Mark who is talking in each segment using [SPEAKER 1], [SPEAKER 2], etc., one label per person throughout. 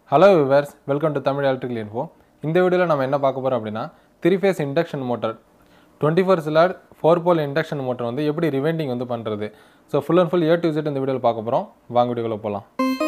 [SPEAKER 1] hello viewers welcome to Tamil electrical info இந்த வீடியோவில் நம்ம என்ன பார்க்க போகிறோம் அப்படின்னா three phase induction motor twenty four slot four pole induction motor வந்து எப்படி ரிவைண்டிங் வந்து பண்ணுறது so full and full A to Z இந்த வீடியோவில் பார்க்க போகிறோம் வாங்க வீடியோவில் போகலாம்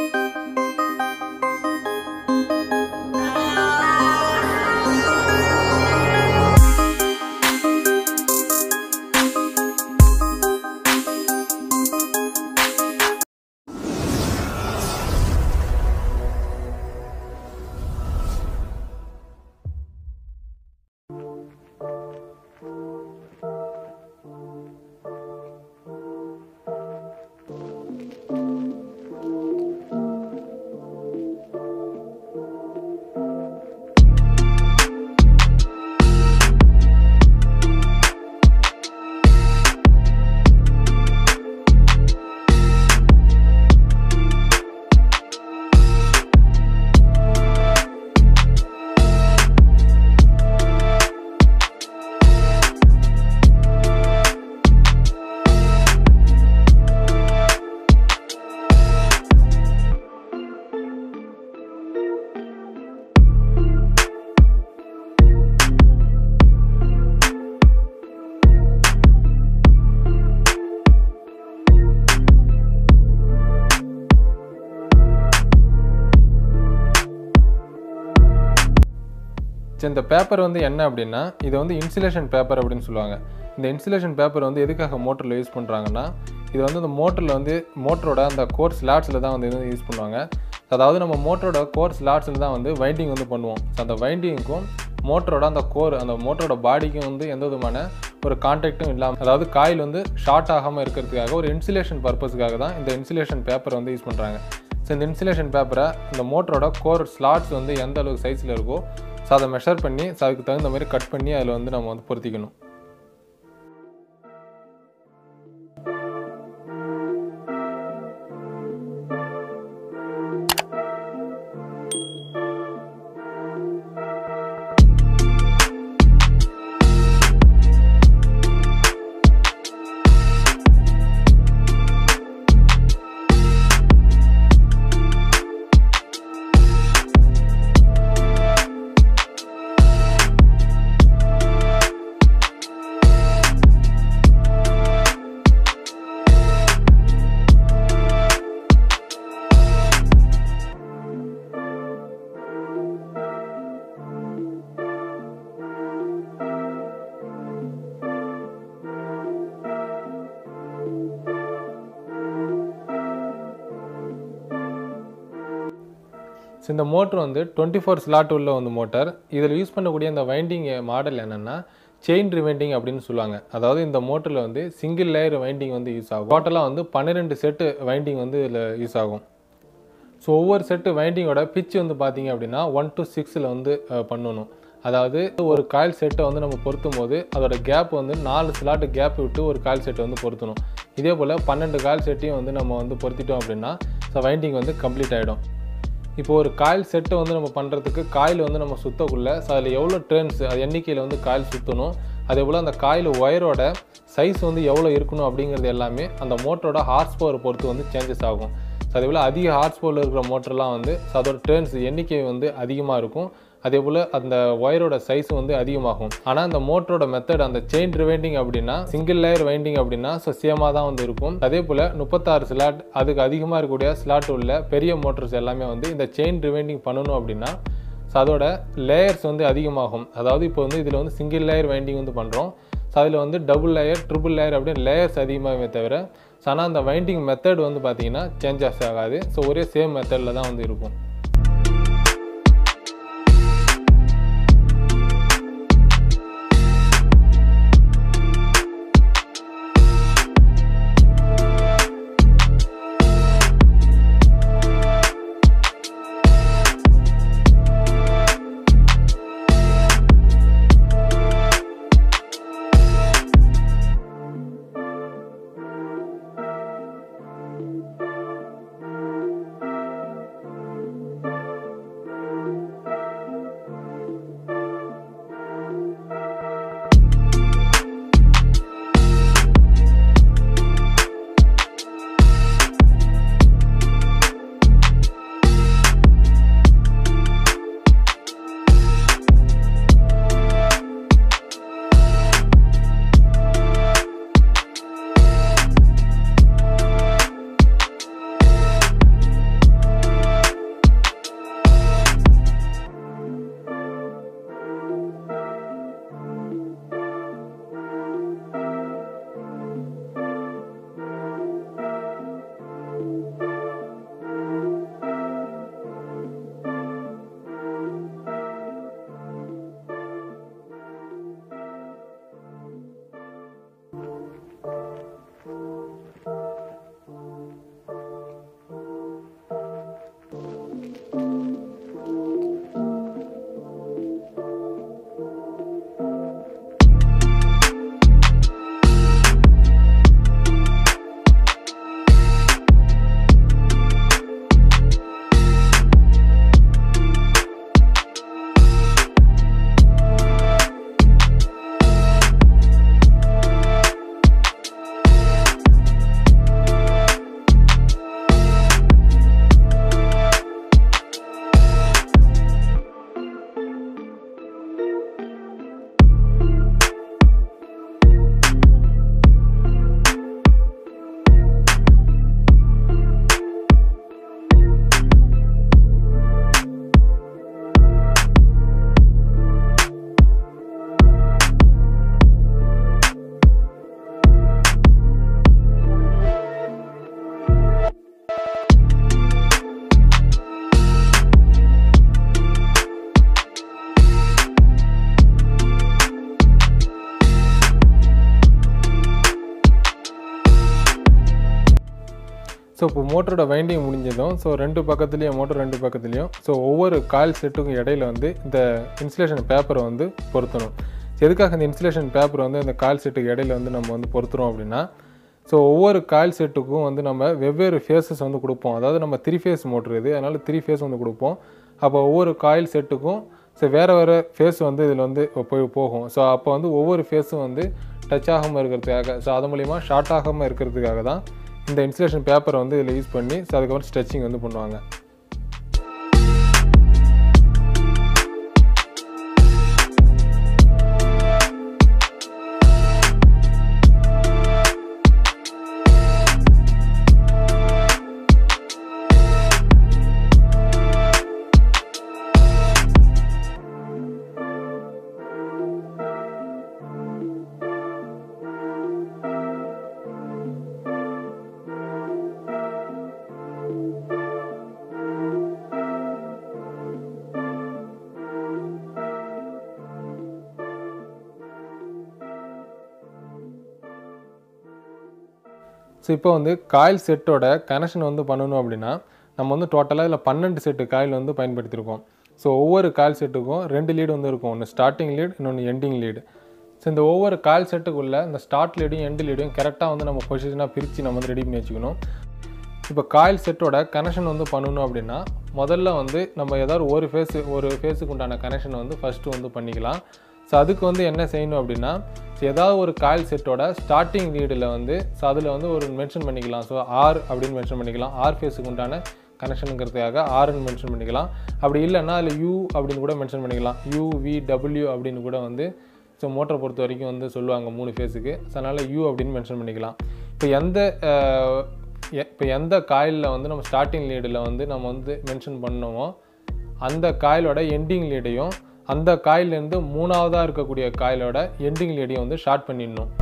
[SPEAKER 1] சரி இந்த பேப்பர் வந்து என்ன அப்படின்னா இது வந்து இன்சுலேஷன் பேப்பர் அப்படின்னு சொல்லுவாங்க இந்த இன்சுலேஷன் பேப்பர் வந்து எதுக்காக மோட்டரில் யூஸ் பண்ணுறாங்கன்னா இது வந்து இந்த மோட்டரில் வந்து மோட்டரோட அந்த கோர் ஸ்லாட்ஸில் தான் வந்து இது யூஸ் பண்ணுவாங்க அதாவது நம்ம மோட்டரோட கோர் ஸ்லாட்ஸில் தான் வந்து வைண்டிங் வந்து பண்ணுவோம் So, அந்த வைண்டிங்க்கும் மோட்டரோட அந்த கோர் அந்த மோட்டரோட பாடிக்கும் வந்து எந்த விதமான ஒரு கான்டாக்டும் இல்லாமல் அதாவது காயில் வந்து ஷார்ட் ஆகாமல் இருக்கிறதுக்காக ஒரு இன்சுலேஷன் பர்பஸ்க்காக தான் இந்த இன்சுலேஷன் பேப்பர் வந்து யூஸ் பண்ணுறாங்க ஸோ இந்த இன்சுலேஷன் பேப்பரை இந்த மோட்டரோட கோர் ஸ்லாட்ஸ் வந்து எந்த அளவுக்கு சைஸில் இருக்கோ ஸோ அதை மெஷர் பண்ணி ஸோ அதுக்கு தகுந்த மாதிரி கட் பண்ணி அதில் வந்து நம்ம வந்து பொருத்திக்கணும் ஸோ இந்த மோட்டர் வந்து டுவெண்ட்டி ஃபோர் ஸ்லாட் உள்ள வந்து மோட்டர் இதில் யூஸ் பண்ணக்கூடிய இந்த வைண்டிங் மாடல் என்னென்னா செயின் ரிவைண்டிங் அப்படின்னு சொல்லுவாங்க அதாவது இந்த மோட்டரில் வந்து சிங்கிள் லேயர் வைண்டிங் வந்து யூஸ் ஆகும் டோட்டலாக வந்து பன்னிரெண்டு செட்டு வைண்டிங் வந்து இதில் யூஸ் ஆகும் ஸோ ஒவ்வொரு செட்டு வைண்டிங்கோட பிச் வந்து பார்த்தீங்க அப்படின்னா ஒன் டு சிக்ஸில் வந்து அஹ், பண்ணணும் அதாவது ஒரு காயில் செட்டை வந்து நம்ம பொருத்தும் போது அதோட கேப் வந்து நாலு ஸ்லாட்டு கேப் விட்டு ஒரு காயில் செட்டை வந்து பொருத்தணும் இதே போல் பன்னெண்டு காயில் செட்டையும் வந்து நம்ம வந்து பொருத்திட்டோம் அப்படின்னா ஸோ வைண்டிங் வந்து கம்ப்ளீட் ஆகிடும் இப்போ ஒரு காயில் செட்டை வந்து நம்ம பண்ணுறதுக்கு காயில் வந்து நம்ம சுத்தக்குள்ள ஸோ அதில் எவ்வளோ டேர்ன்ஸ் அது எண்ணிக்கையில் வந்து காயில் சுற்றணும் அதே போல் அந்த காயில் ஒயரோட சைஸ் வந்து எவ்வளோ இருக்கணும் அப்படிங்கிறது எல்லாமே அந்த மோட்டரோட ஹார்ஸ் பவர் பொறுத்து வந்து சேஞ்சஸ் ஆகும் ஸோ அதே போல் அதிக ஹார்ஸ் பவரில் இருக்கிற மோட்டர்லாம் வந்து ஸோ அதோட டேர்ன்ஸ் எண்ணிக்கை வந்து அதிகமாக இருக்கும் அதே போல் அந்த ஒயரோட சைஸ் வந்து அதிகமாகும் ஆனால் அந்த மோட்டரோட மெத்தட் அந்த செயின் ரிவைண்டிங் அப்படின்னா சிங்கிள் லேயர் வைண்டிங் அப்படின்னா ஸோ சேமாக தான் வந்து இருக்கும் அதே போல் முப்பத்தாறு ஸ்லாட் அதுக்கு அதிகமாக இருக்கக்கூடிய ஸ்லாட் உள்ள பெரிய மோட்டர்ஸ் எல்லாமே வந்து இந்த செயின் ரிவைண்டிங் பண்ணணும் அப்படின்னா ஸோ அதோட லேயர்ஸ் வந்து அதிகமாகும் அதாவது இப்போ வந்து இதில் வந்து சிங்கிள் லேயர் வைண்டிங் வந்து பண்ணுறோம் ஸோ அதில் வந்து டபுள் லேயர் ட்ரிபிள் லேயர் அப்படின்னு லேயர்ஸ் அதிகமாகவே தவிர ஸோ ஆனால் அந்த வைண்டிங் மெத்தட் வந்து பார்த்தீங்கன்னா சேஞ்சஸ் ஆகாது ஸோ ஒரே சேம் மெத்தடில் தான் வந்து இருக்கும் ஸோ இப்போ மோட்டரோட வைண்டிங் முடிஞ்சதும் ஸோ ரெண்டு பக்கத்துலேயும் மோட்டர் ரெண்டு பக்கத்துலேயும் ஸோ ஒவ்வொரு காயில் செட்டுக்கும் இடையில வந்து இந்த இன்சுலேஷன் பேப்பரை வந்து பொருத்தணும் எதுக்காக இந்த இன்சுலேஷன் பேப்பர் வந்து இந்த காயில் செட்டுக்கு இடையில வந்து நம்ம வந்து பொருத்துறோம் அப்படின்னா ஸோ ஒவ்வொரு காயில் செட்டுக்கும் வந்து நம்ம வெவ்வேறு ஃபேஸஸ் வந்து கொடுப்போம் அதாவது நம்ம த்ரீ ஃபேஸ் மோட்ரு இது அதனால் த்ரீ ஃபேஸ் வந்து கொடுப்போம் அப்போ ஒவ்வொரு காயில் செட்டுக்கும் ஸோ வேறு வேறு ஃபேஸ் வந்து இதில் வந்து போய் போகும் ஸோ அப்போ வந்து ஒவ்வொரு ஃபேஸும் வந்து டச் ஆகாமல் இருக்கிறதுக்காக ஸோ அது மூலிமா ஷார்ட் ஆகாமல் இருக்கிறதுக்காக தான் இந்த இன்சுலேஷன் பேப்பரை வந்து இதில் யூஸ் பண்ணி ஸோ அதுக்கப்புறம் ஸ்ட்ரெச்சிங் வந்து பண்ணுவாங்க ஸோ இப்போ வந்து காயில் செட்டோட கனெக்ஷன் வந்து பண்ணணும் அப்படின்னா நம்ம வந்து டோட்டலாக இதில் பன்னெண்டு செட்டு காயில் வந்து பயன்படுத்தியிருக்கோம் ஸோ ஒவ்வொரு காயில் செட்டுக்கும் ரெண்டு லீடு வந்து இருக்கும் ஒன்று ஸ்டார்டிங் லீடு இன்னொன்று எண்டிங் லீடு ஸோ இந்த ஒவ்வொரு காயில் செட்டுக்குள்ளே இந்த ஸ்டார்ட் லீடையும் எண்டு லீடையும் கரெக்டாக வந்து நம்ம பொசிஷனாக பிரித்து நம்ம வந்து ரெடி பண்ணி வச்சுக்கணும் இப்போ காயில் செட்டோட கனெக்ஷன் வந்து பண்ணணும் அப்படின்னா முதல்ல வந்து நம்ம ஏதாவது ஒரு ஃபேஸு ஒரு ஃபேஸுக்கு உண்டான கனெக்ஷன் வந்து ஃபஸ்ட்டு வந்து பண்ணிக்கலாம் ஸோ அதுக்கு வந்து என்ன செய்யணும் அப்படின்னா ஸோ ஏதாவது ஒரு காயில் செட்டோட ஸ்டார்டிங் லீடில் வந்து ஸோ அதில் வந்து ஒரு மென்ஷன் பண்ணிக்கலாம் ஸோ ஆர் அப்படின்னு மென்ஷன் பண்ணிக்கலாம் ஆர் ஃபேஸுக்கு உண்டான கனெக்ஷனுங்கிறதுக்காக ஆர்னு மென்ஷன் பண்ணிக்கலாம் அப்படி இல்லைன்னா அதில் யூ அப்படின்னு கூட மென்ஷன் பண்ணிக்கலாம் யூ வி டபிள்யூ அப்படின்னு கூட வந்து ஸோ மோட்டரை பொறுத்த வரைக்கும் வந்து சொல்லுவாங்க மூணு ஃபேஸுக்கு ஸோ அதனால் யூ அப்படின்னு மென்ஷன் பண்ணிக்கலாம் இப்போ எந்த இப்போ எந்த காயிலில் வந்து நம்ம ஸ்டார்டிங் லீடில் வந்து நம்ம வந்து மென்ஷன் பண்ணோமோ அந்த காயிலோட எண்டிங் லீடையும் அந்த காயிலேருந்து மூணாவதாக இருக்கக்கூடிய காயிலோட எண்டிங் லீடையும் வந்து ஷார்ட் பண்ணிடணும்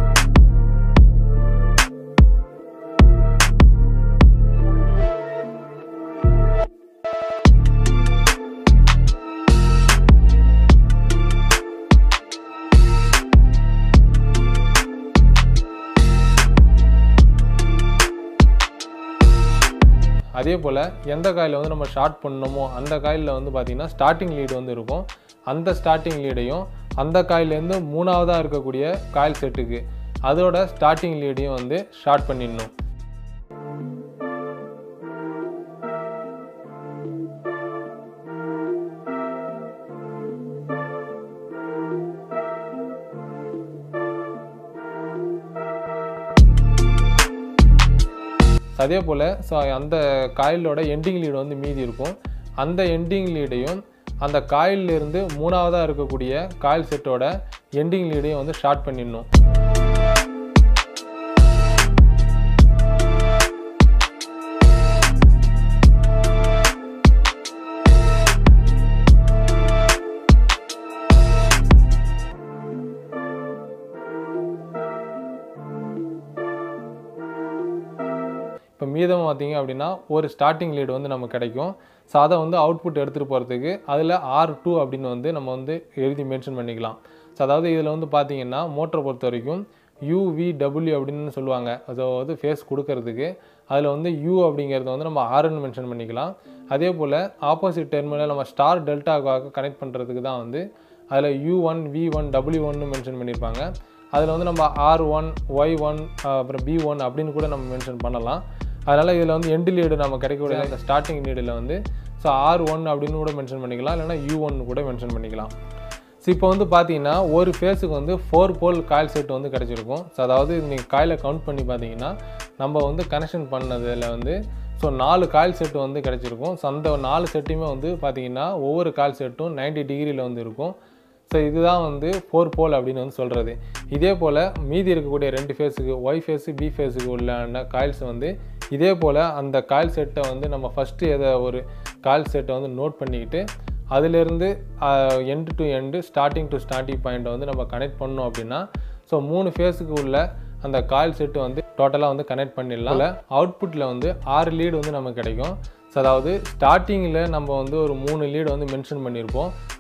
[SPEAKER 1] அதே போல் எந்த காயில் வந்து நம்ம ஷார்ட் பண்ணணுமோ அந்த காயிலில் வந்து பார்த்திங்கன்னா ஸ்டார்டிங் லீடு வந்து இருக்கும் அந்த ஸ்டார்டிங் லீடையும் அந்த காயிலேருந்து மூணாவதாக இருக்கக்கூடிய காயில் செட்டுக்கு அதோட ஸ்டார்டிங் லீடையும் வந்து ஷார்ட் பண்ணிடணும் அதே போல் ஸோ அந்த காயிலோட எண்டிங் லீடு வந்து மீதி இருக்கும் அந்த எண்டிங் லீடையும் அந்த காயிலிருந்து மூணாவதாக இருக்கக்கூடிய காயில் செட்டோட எண்டிங் லீடையும் வந்து ஷார்ட் பண்ணிடணும் இப்போ மீதம் பார்த்தீங்க அப்படின்னா ஒரு ஸ்டார்டிங் லீடு வந்து நமக்கு கிடைக்கும் ஸோ அதை வந்து அவுட்புட் எடுத்துகிட்டு போகிறதுக்கு அதில் ஆர் டூ அப்படின்னு வந்து நம்ம வந்து எழுதி மென்ஷன் பண்ணிக்கலாம் ஸோ அதாவது இதில் வந்து பார்த்தீங்கன்னா மோட்டரை பொறுத்த வரைக்கும் யூவிடபிள்யூ அப்படின்னு சொல்லுவாங்க அதாவது ஃபேஸ் கொடுக்கறதுக்கு அதில் வந்து யூ அப்படிங்கிறத வந்து நம்ம ஆர்னு மென்ஷன் பண்ணிக்கலாம் அதே போல் ஆப்போசிட் டெர்மினல் நம்ம ஸ்டார் டெல்டாவாக கனெக்ட் பண்ணுறதுக்கு தான் வந்து அதில் U one V one W ஒன்னு மென்ஷன் பண்ணியிருப்பாங்க அதில் வந்து நம்ம ஆர் ஒன் ஒய் ஒன் அப்புறம் பி ஒன் அப்படின்னு கூட நம்ம மென்ஷன் பண்ணலாம் அதனால் இதில் வந்து எண்டு லீடு நம்ம கிடைக்கக்கூடிய அந்த ஸ்டார்டிங் லீடில் வந்து ஸோ ஆர் ஒன் அப்படின்னு கூட மென்ஷன் பண்ணிக்கலாம் இல்லைனா யூ ஒன் கூட மென்ஷன் பண்ணிக்கலாம் ஸோ இப்போ வந்து பார்த்தீங்கன்னா ஒரு ஃபேஸுக்கு வந்து ஃபோர் போல் காயில் செட் வந்து கிடச்சிருக்கும் ஸோ அதாவது நீங்கள் காயிலை கவுண்ட் பண்ணி பார்த்தீங்கன்னா நம்ம வந்து கனெக்ஷன் பண்ணதில் வந்து ஸோ நாலு காயில் செட்டு வந்து கிடச்சிருக்கும் ஸோ அந்த நாலு செட்டுமே வந்து பார்த்தீங்கன்னா ஒவ்வொரு காயில் செட்டும் 90 டிகிரியில் வந்து இருக்கும் ஸோ இதுதான் வந்து ஃபோர் போல் அப்படின்னு வந்து சொல்கிறது இதே போல் மீதி இருக்கக்கூடிய ரெண்டு ஃபேஸுக்கு ஒய் ஃபேஸு பி ஃபேஸுக்கு உள்ளான காயில்ஸ் வந்து இதே போல் அந்த காயில் செட்டை வந்து நம்ம ஃபஸ்ட்டு எதை ஒரு காயில் செட்டை வந்து நோட் பண்ணிக்கிட்டு அதிலேருந்து end to end starting to starting பாயிண்ட்டை வந்து நம்ம கனெக்ட் பண்ணோம் அப்படின்னா ஸோ மூணு ஃபேஸுக்கு உள்ள அந்த காயில் செட்டு வந்து டோட்டலாக வந்து கனெக்ட் பண்ணிடலாம் அவுட்புட்டில் வந்து ஆறு லீடு வந்து நமக்கு கிடைக்கும் ஸோ அதாவது ஸ்டார்டிங்கில் நம்ம வந்து ஒரு மூணு லீடு வந்து மென்ஷன் பண்ணியிருப்போம்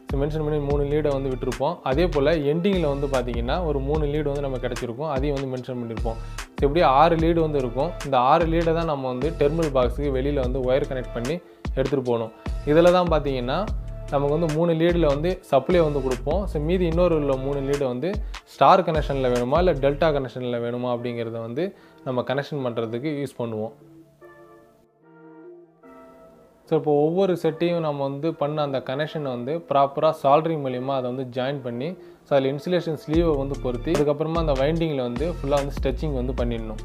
[SPEAKER 1] ஸோ மென்ஷன் பண்ணி மூணு லீடை வந்து விட்டுருப்போம் அதே போல் எண்டிங்கில் வந்து பார்த்தீங்கன்னா ஒரு மூணு லீடு வந்து நம்ம கிடச்சிருக்கும் அதையும் வந்து மென்ஷன் பண்ணியிருப்போம் ஸோ இப்படி ஆறு லீடு வந்து இருக்கும் இந்த ஆறு லீடை தான் நம்ம வந்து டெர்மினல் பாக்ஸுக்கு வெளியில் வந்து ஒயர் கனெக்ட் பண்ணி எடுத்துகிட்டு போகணும் இதில் தான் பார்த்தீங்கன்னா நமக்கு வந்து மூணு லீடில் வந்து சப்ளை வந்து கொடுப்போம் ஸோ மீதி இன்னொரு உள்ள மூணு லீடை வந்து ஸ்டார் கனெக்ஷனில் வேணுமா இல்லை டெல்டா கனெக்ஷனில் வேணுமா அப்படிங்கிறத வந்து நம்ம கனெக்ஷன் பண்ணுறதுக்கு யூஸ் பண்ணுவோம் ஸோ இப்போ ஒவ்வொரு செட்டையும் நம்ம வந்து பண்ண அந்த கனெக்ஷனை வந்து ப்ராப்பராக சால்ட்ரிங் மூலிமா அதை வந்து ஜாயின் பண்ணி ஸோ அதில் இன்சுலேஷன் ஸ்லீவை வந்து பொருத்தி அதுக்கப்புறமா அந்த வைண்டிங்கில் வந்து ஃபுல்லாக வந்து ஸ்ட்ரெச்சிங் வந்து பண்ணிடணும்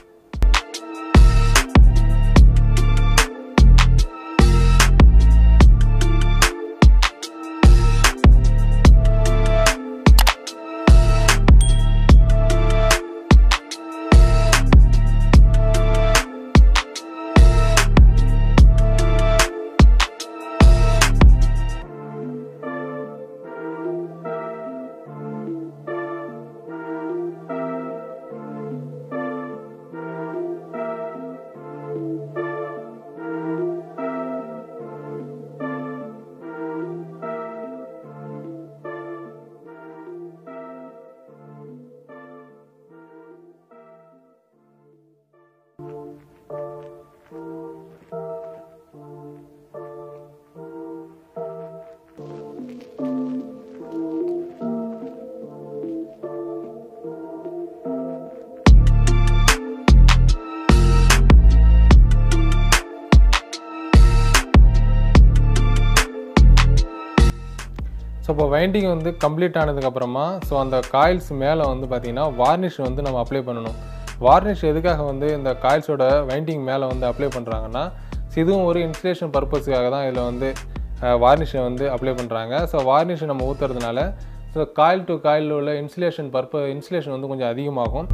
[SPEAKER 1] ஸோ இப்போ வைண்டிங் வந்து கம்ப்ளீட் ஆனதுக்கப்புறமா ஸோ அந்த காயில்ஸ் மேலே வந்து பார்த்திங்கன்னா வார்னிஷ் வந்து நம்ம அப்ளை பண்ணணும் வார்னிஷ் எதுக்காக வந்து இந்த காயில்ஸோட வைண்டிங் மேலே வந்து அப்ளை பண்ணுறாங்கன்னா ஸோ இதுவும் ஒரு இன்சுலேஷன் பர்பஸுக்காக தான் இதில் வந்து வார்னிஷை வந்து அப்ளை பண்ணுறாங்க ஸோ வார்னிஷை நம்ம ஊற்றுறதுனால ஸோ காயில் டு காயில் உள்ள இன்சுலேஷன் பர்ப இன்சுலேஷன் வந்து கொஞ்சம் அதிகமாகும்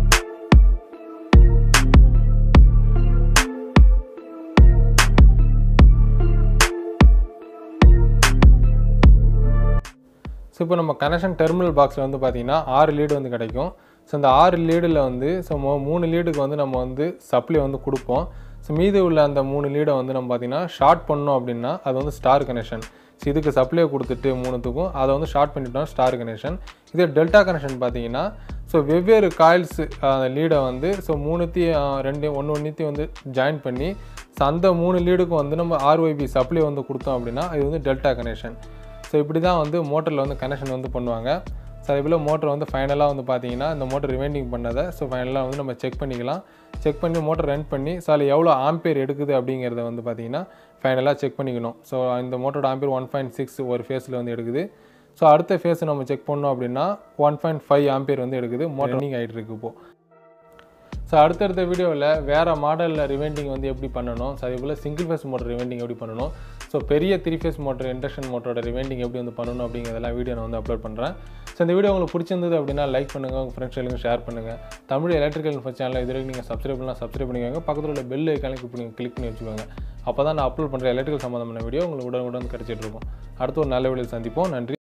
[SPEAKER 1] ஸோ இப்போ நம்ம கனெக்ஷன் டெர்மினல் பாக்ஸில் வந்து பார்த்திங்கன்னா ஆறு லீடு வந்து கிடைக்கும் ஸோ இந்த ஆறு லீடில் வந்து ஸோ மூணு லீடுக்கு வந்து நம்ம வந்து சப்ளை வந்து கொடுப்போம் ஸோ மீதி உள்ள அந்த மூணு லீடை வந்து நம்ம பார்த்திங்கன்னா ஷார்ட் பண்ணோம் அப்படின்னா அது வந்து ஸ்டார் கனெக்ஷன் ஸோ இதுக்கு சப்ளை கொடுத்துட்டு மூணுத்துக்கும் அதை வந்து ஷார்ட் பண்ணிட்டோம் ஸ்டார் கனெக்ஷன் இதே டெல்டா கனெக்ஷன் பார்த்தீங்கன்னா ஸோ வெவ்வேறு காயில்ஸ் அந்த லீடை வந்து ஸோ மூணுத்தையும் ரெண்டு ஒன்று ஒன்றுத்தையும் வந்து ஜாயின் பண்ணி ஸோ அந்த மூணு லீடுக்கும் வந்து நம்ம ஆர்ஒய்பி சப்ளை வந்து கொடுத்தோம் அப்படின்னா இது வந்து டெல்டா கனெக்ஷன் ஸோ இப்படி தான் வந்து மோட்டரில் வந்து கனெக்ஷன் வந்து பண்ணுவாங்க ஸோ அதே போல் மோட்டர் வந்து ஃபைனலாக வந்து பார்த்தீங்கன்னா இந்த மோட்டர் ரிவைண்டிங் பண்ணதை ஸோ ஃபைனலாக வந்து நம்ம செக் பண்ணிக்கலாம் செக் பண்ணி மோட்டர் ரன் பண்ணி ஸோ அதில் எவ்வளோ ஆம்பேர் எடுக்குது அப்படிங்கிறத வந்து பார்த்தீங்கன்னா ஃபைனலாக செக் பண்ணிக்கணும் ஸோ இந்த மோட்டரோட ஆம்பேர் ஒன் பாயிண்ட் சிக்ஸ் ஒரு ஃபேஸில் வந்து எடுக்குது ஸோ அடுத்த ஃபேஸ் நம்ம செக் பண்ணோம் அப்படின்னா ஒன் பாயிண்ட் ஃபைவ் ஆம்பேர் வந்து எடுக்குது மோட்டர் ரன்னிங் ஆகிட்டு இருக்கு இப்போது ஸோ அடுத்தடுத்த வீடியோவில் வேறு மாடலில் ரிவைண்டிங் வந்து எப்படி பண்ணணும் ஸோ அதே போல் சிங்கிள் ஃபேஸ் மோட்டர் ரிவைண்டிங் எப்படி பண்ணணும் ஸோ பெரிய த்ரீ ஃபேஸ் மோட்டர் இண்டக்ஷன் மோட்டரோட ரிவைண்டிங் எப்படி வந்து பண்ணணும் அப்படிங்கிறதெல்லாம் வீடியோ நான் வந்து அப்லோட் பண்ணுறேன் ஸோ இந்த வீடியோ உங்களுக்கு பிடிச்சிருந்தது அப்படின்னா லைக் பண்ணுங்கள் உங்கள் ஃப்ரெண்ட்ஸ்களுக்கு ஷேர் பண்ணுங்கள் தமிழ் எலக்ட்ரிக்கல் இன்ஃபோ சேனல் இது வரைக்கும் நீங்கள் சப்ஸ்கிரைப் பண்ணலாம் சப்ஸ்கிரைப் பண்ணிக்கோங்க பக்கத்தில் உள்ள பெல் ஐக்கானே கிளிக் பண்ணி கிளிக் பண்ணி வச்சுக்கோங்க அப்போ தான் நான் அப்லோட் பண்ணுற எலக்ட்ரிக்கல் சம்மந்தமான வீடியோ உங்களுக்கு உடனுக்குடன் கிடச்சிட்டு இருக்கும் அடுத்து ஒரு நல்ல வீடியோ சந்திப்போம் நன்றி